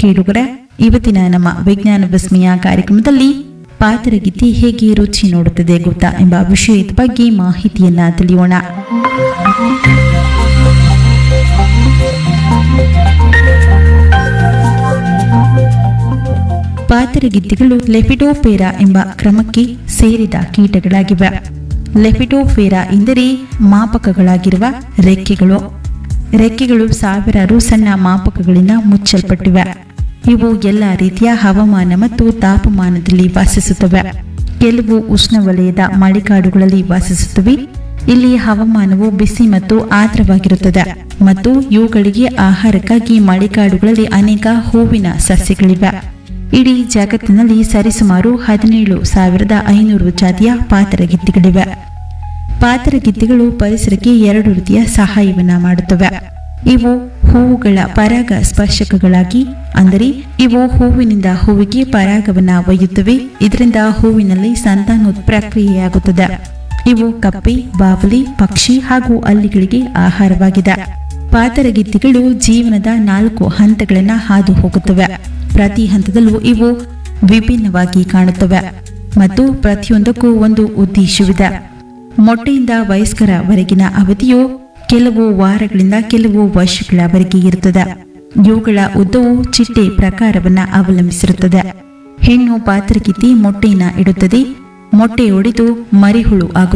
ಕೇಳುಗರ ಇವತ್ತಿನ ನಮ್ಮ ವಿಜ್ಞಾನ ವಿಸ್ಮಯ ಕಾರ್ಯಕ್ರಮದಲ್ಲಿ ಪಾತರಗಿತ್ತಿ ಹೇಗೆ ರುಚಿ ನೋಡುತ್ತದೆ ಗೊತ್ತಾ ಎಂಬ ವಿಷಯದ ಬಗ್ಗೆ ಮಾಹಿತಿಯನ್ನ ತಿಳಿಯೋಣ ಪಾತರಗಿತ್ತಿಗಳು ಲೆಪಿಡೋಫೇರಾ ಎಂಬ ಕ್ರಮಕ್ಕೆ ಸೇರಿದ ಕೀಟಗಳಾಗಿವೆ ಲೆಪಿಡೋಫೇರಾ ಎಂದರೆ ಮಾಪಕಗಳಾಗಿರುವ ರೆಕ್ಕೆಗಳು ರೆಕ್ಕೆಗಳು ಸಾವಿರಾರು ಸಣ್ಣ ಮಾಪಕಗಳಿಂದ ಮುಚ್ಚಲ್ಪಟ್ಟಿವೆ ಇವು ಎಲ್ಲ ರೀತಿಯ ಹವಾಮಾನ ಮತ್ತು ತಾಪಮಾನದಲ್ಲಿ ವಾಸಿಸುತ್ತವೆ ಕೆಲವು ಉಷ್ಣವಲಯದ ಮಳೆಕಾಡುಗಳಲ್ಲಿ ವಾಸಿಸುತ್ತವೆ ಇಲ್ಲಿ ಹವಾಮಾನವು ಬಿಸಿ ಮತ್ತು ಆರ್ದ್ರವಾಗಿರುತ್ತದೆ ಮತ್ತು ಇವುಗಳಿಗೆ ಆಹಾರಕ್ಕಾಗಿ ಮಳೆಕಾಡುಗಳಲ್ಲಿ ಅನೇಕ ಹೂವಿನ ಸಸ್ಯಗಳಿವೆ ಇಡೀ ಜಗತ್ತಿನಲ್ಲಿ ಸರಿಸುಮಾರು ಹದಿನೇಳು ಸಾವಿರದ ಐನೂರು ಜಾತಿಯ ಪಾತರಗಿತ್ತಿಗಳಿವೆ ಪಾತರಗಿತ್ತಿಗಳು ಪರಿಸರಕ್ಕೆ ಎರಡು ರೀತಿಯ ಸಹಾಯವನ್ನ ಮಾಡುತ್ತವೆ ಇವು ಹೂವುಗಳ ಪರಾಗ ಸ್ಪರ್ಶಕಗಳಾಗಿ ಅಂದರೆ ಇವು ಹೂವಿನಿಂದ ಹೂವಿಗೆ ಪರಾಗವನ್ನ ಒಯ್ಯುತ್ತವೆ ಇದರಿಂದ ಹೂವಿನಲ್ಲಿ ಸಂತಾನೋತ್ ಪ್ರಕ್ರಿಯೆಯಾಗುತ್ತದೆ ಇವು ಕಪ್ಪೆ ಬಾವಲಿ ಪಕ್ಷಿ ಹಾಗೂ ಹಲ್ಲಿಗಳಿಗೆ ಆಹಾರವಾಗಿದೆ ಪಾತರಗಿತ್ತಿಗಳು ಜೀವನದ ನಾಲ್ಕು ಹಂತಗಳನ್ನ ಹಾದು ಹೋಗುತ್ತವೆ ಪ್ರತಿ ಹಂತದಲ್ಲೂ ಇವು ವಿಭಿನ್ನವಾಗಿ ಕಾಣುತ್ತವೆ ಮತ್ತು ಪ್ರತಿಯೊಂದಕ್ಕೂ ಒಂದು ಉದ್ದೇಶವಿದೆ ಮೊಟ್ಟೆಯಿಂದ ವಯಸ್ಕರವರೆಗಿನ ಅವಧಿಯು ಕೆಲವು ವಾರಗಳಿಂದ ಕೆಲವು ವರ್ಷಗಳವರೆಗೆ ಇರುತ್ತದೆ ಇವುಗಳ ಉದ್ದವು ಚಿಟ್ಟೆ ಪ್ರಕಾರವನ್ನ ಅವಲಂಬಿಸಿರುತ್ತದೆ ಹೆಣ್ಣು ಪಾತರಗಿತ್ತಿ ಮೊಟ್ಟೆಯನ್ನ ಇಡುತ್ತದೆ ಮೊಟ್ಟೆ ಒಡೆದು ಮರಿಹುಳು ಆಗುತ್ತದೆ